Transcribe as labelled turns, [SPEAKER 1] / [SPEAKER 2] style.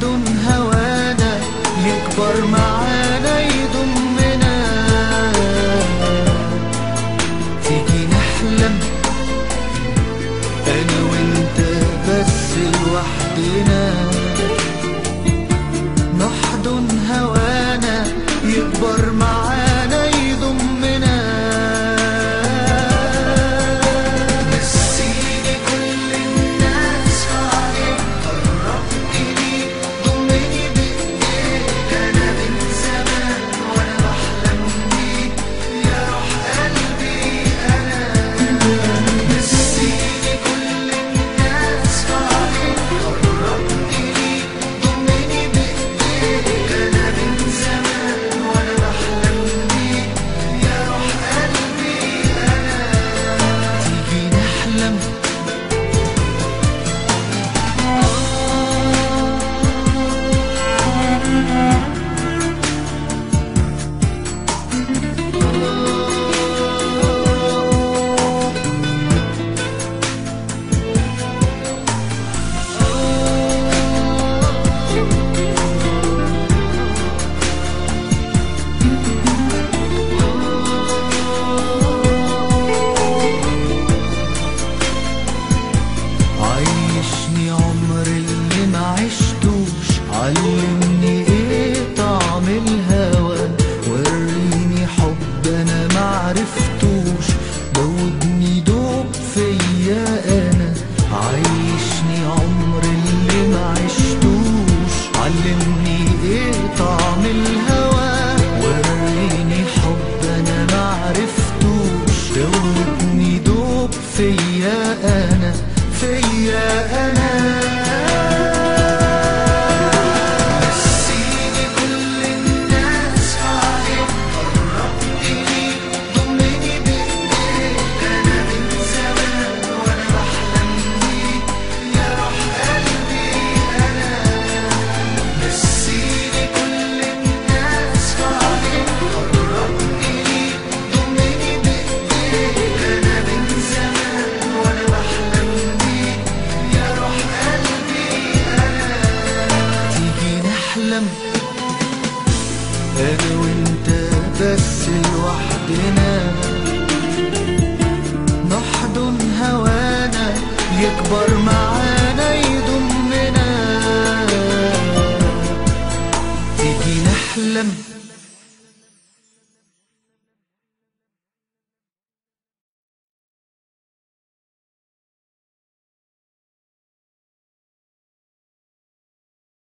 [SPEAKER 1] نحضن هوانا يكبر معانا يضمنا تيجي نحلم انا وانت بس لوحدنا نحضن هوانا يكبر معانا يضمنا نسيني كل الناس عليك قربني ليك ضمني بايديك انا من زمان وانا بحلم بيك يا روح قلبي انا نسيني كل الناس عليك قربني ليك ضمني بايديك انا من زمان وانا بحلم بيك يا روح قلبي انا تيجي نحلم عيشني عمر اللي ما عشتوش علمني ايه طعم الهوى وريني حب انا ما عرفتوش دوبني دوب فيا انا عيشني عمر اللي ما عشتوش علمني ايه طعم الهوى وريني حب انا ما عرفتوش دوبني دوب فيا انا فيا انا نسيني كل الناس عليك قربني ليك ضمني بايديك انا من زمان وانا بحلم بيك يا روح قلبي انا نسيني كل الناس عليك قربني ليك ضمني بايديك انا من زمان وانا بحلم بيك يا روح قلبي انا تيجي نحلم انا وانت بس لوحدنا نحضن هوانا يكبر